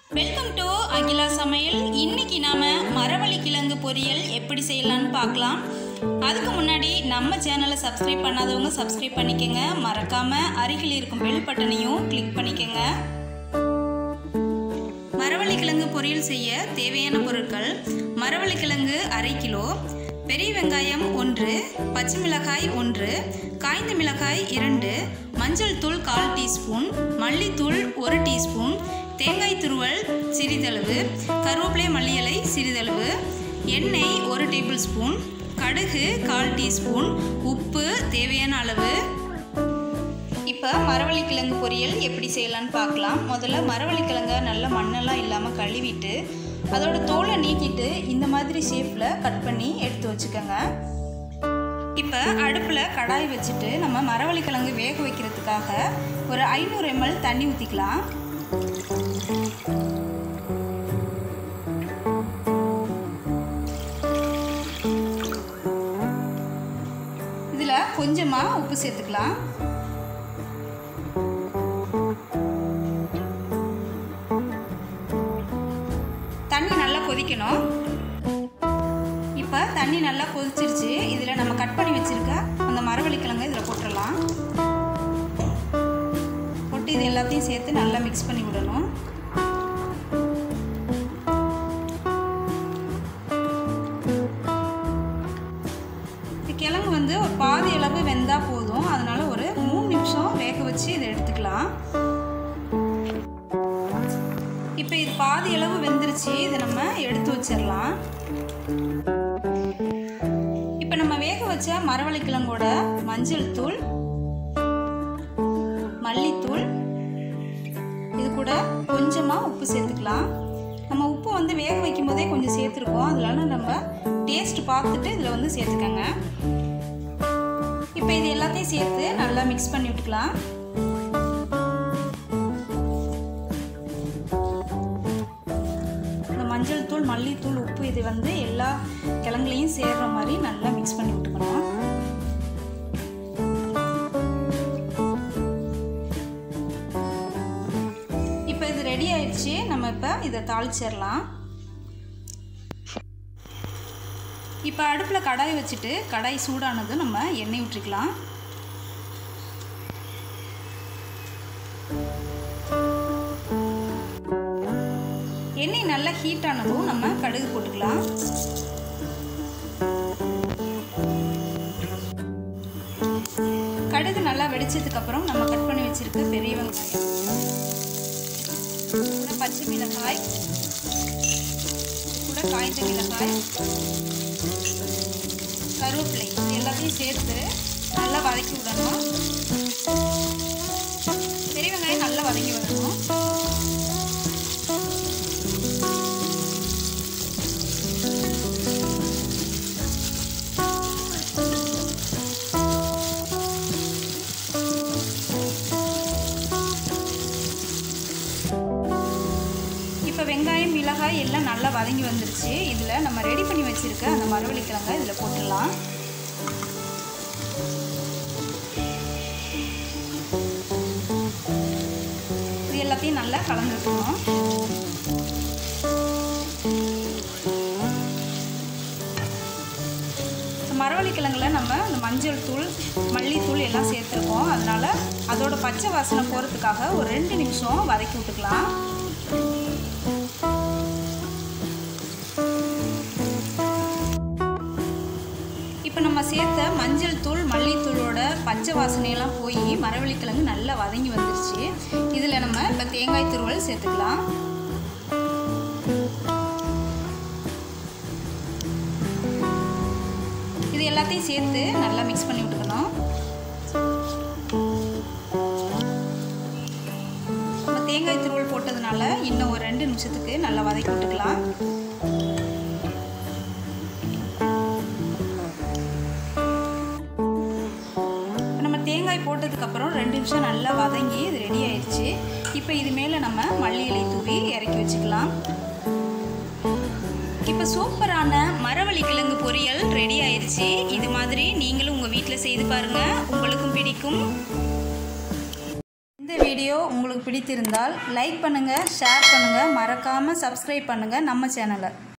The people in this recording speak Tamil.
வெல்கம் டு அகிலா சமையல் இன்னைக்கு நாம மரவள்ளி கிழங்கு பொரியல் எப்படி செய்யலாம்னு பார்க்கலாம் அதுக்கு முன்னாடி நம்ம சேனலை சப்ஸ்கிரைப் பண்ணாதவங்க சப்ஸ்கிரைப் பண்ணிக்கோங்க மறக்காம அருகில் இருக்கும் பெல் பட்டனையும் கிளிக் பண்ணிக்கோங்க மரவள்ளி கிழங்கு பொரியல் செய்ய தேவையான பொருட்கள் மரவள்ளி கிழங்கு அரை கிலோ பெரிய வெங்காயம் ஒன்று பச்சை மிளகாய் ஒன்று காய்ந்த மிளகாய் இரண்டு மஞ்சள் தூள் கால் டீஸ்பூன் மல்லித்தூள் ஒரு டீஸ்பூன் தேங்காய் துருவல் சிறிதளவு கருவேப்பிலை மல்லி இலை சிறிதளவு எண்ணெய் ஒரு டேபிள் ஸ்பூன் கடுகு கால் டீஸ்பூன் உப்பு தேவையான அளவு இப்போ மரவள்ளி கிழங்கு பொரியல் எப்படி செய்யலாம்னு பார்க்கலாம் முதல்ல மரவள்ளி கிழங்க நல்ல மண்ணெல்லாம் இல்லாமல் கழுவிட்டு அதோட தோலை நீக்கிட்டு இந்த மாதிரி ஷேப்பில் கட் பண்ணி எடுத்து வச்சுக்கோங்க இப்போ அடுப்பில் கடாய் வச்சுட்டு நம்ம மரவள்ளி கிழங்கு வேக வைக்கிறதுக்காக ஒரு ஐநூறு எம்எல் தண்ணி ஊற்றிக்கலாம் இதில் கொஞ்சமாக உப்பு சேர்த்துக்கலாம் தண்ணி நல்லா கொதிக்கணும் இப்போ தண்ணி நல்லா கொதிச்சிருச்சு இதில் நம்ம கட் பண்ணி வச்சுருக்க அந்த மரவள்ளி கிழங்கு இதில் போட்டுடலாம் போட்டு இது எல்லாத்தையும் சேர்த்து நல்லா மிக்ஸ் பண்ணி விடணும் இந்த கிழங்கு வந்து ஒரு பாதி அளவு வெந்தால் போதும் அதனால் ஒரு மூணு நிமிஷம் வேக வச்சு இதை எடுத்துக்கலாம் இப்போ இது பாதி அளவு வெந்துருச்சு இதை நம்ம எடுத்து வச்சிடலாம் இப்போ நம்ம வேக வச்ச மரவள்ளி கிழங்கோட மஞ்சள் தூள் மல்லித்தூள் இது கூட கொஞ்சமாக உப்பு சேர்த்துக்கலாம் நம்ம உப்பு வந்து வேக வைக்கும் போதே கொஞ்சம் சேர்த்துருக்கோம் அதனால நம்ம டேஸ்ட் பார்த்துட்டு இதில் வந்து சேர்த்துக்கோங்க இப்போ இது எல்லாத்தையும் சேர்த்து நல்லா மிக்ஸ் பண்ணி விட்டுக்கலாம் இந்த மஞ்சள் தூள் மல்லித்தூள் உப்பு இது வந்து எல்லா கிழங்குலையும் சேர்ற மாதிரி நல்லா மிக்ஸ் பண்ணி விட்டுக்கணும் இப்போ இது ரெடி ஆயிடுச்சு நம்ம இப்போ இதை தாளிச்சிடலாம் இப்போ அடுப்பில் கடாய் வச்சுட்டு கடாய் சூடானதும் நம்ம எண்ணெய் விட்டுருக்கலாம் எண்ணெய் நல்லா ஹீட் ஆனதும் நம்ம கடுகு போட்டுக்கலாம் கடுகு நல்லா வெடிச்சதுக்கு அப்புறம் நம்ம கட் பண்ணி வச்சிருக்க பெரிய வெங்காயம் கூட பச்சை மிளகாய் கூட காய்ந்த மிளகாய் கருவேப்பிலை எல்லாத்தையும் சேர்த்து நல்லா வதக்கி விடணும் பெரிய வெங்காயம் நல்லா வதங்கி வரணும் இப்போ வெங்காயம் மிளகாய் எல்லாம் நல்லா வதங்கி வந்துருச்சு இதில் நம்ம ரெடி பண்ணி வச்சுருக்க அந்த மரவள்ளி கிழங்க இதில் போட்டுடலாம் இது எல்லாத்தையும் நல்லா கலந்து விட்டுணும் மரவள்ளி கிழங்குல நம்ம இந்த மஞ்சள் தூள் மல்லித்தூள் எல்லாம் சேர்த்துருக்கோம் அதனால் அதோட பச்சை வாசனை போகிறதுக்காக ஒரு ரெண்டு நிமிஷம் வதக்கி விட்டுக்கலாம் இப்போ நம்ம சேர்த்த மஞ்சள் தூள் மல்லித்தூளோட பச்சை வாசனையெல்லாம் போய் மரவள்ளி கிழங்கு நல்லா வதங்கி வந்துருச்சு இதில் நம்ம இப்போ தேங்காய் துருவல் சேர்த்துக்கலாம் இது எல்லாத்தையும் சேர்த்து நல்லா மிக்ஸ் பண்ணி விட்டுக்கணும் நம்ம தேங்காய் துருவல் போட்டதுனால இன்னும் ஒரு ரெண்டு நிமிஷத்துக்கு நல்லா வதக்கி விட்டுக்கலாம் நம்ம தேங்காய் போட்டதுக்கப்புறம் ரெண்டு நிமிஷம் நல்லா வதங்கி இது ரெடி ஆயிடுச்சு இப்போ இது மேலே நம்ம மல்லி இலை தூவி இறக்கி வச்சுக்கலாம் இப்போ சூப்பரான மரவள்ளி கிழங்கு பொரியல் ரெடி ஆயிடுச்சு இது மாதிரி நீங்களும் உங்கள் வீட்டில் செய்து பாருங்கள் உங்களுக்கும் பிடிக்கும் இந்த வீடியோ வீடியோ உங்களுக்கு பிடித்திருந்தால் லைக் பண்ணுங்கள் ஷேர் பண்ணுங்கள் மறக்காமல் சப்ஸ்கிரைப் பண்ணுங்கள் நம்ம சேனலை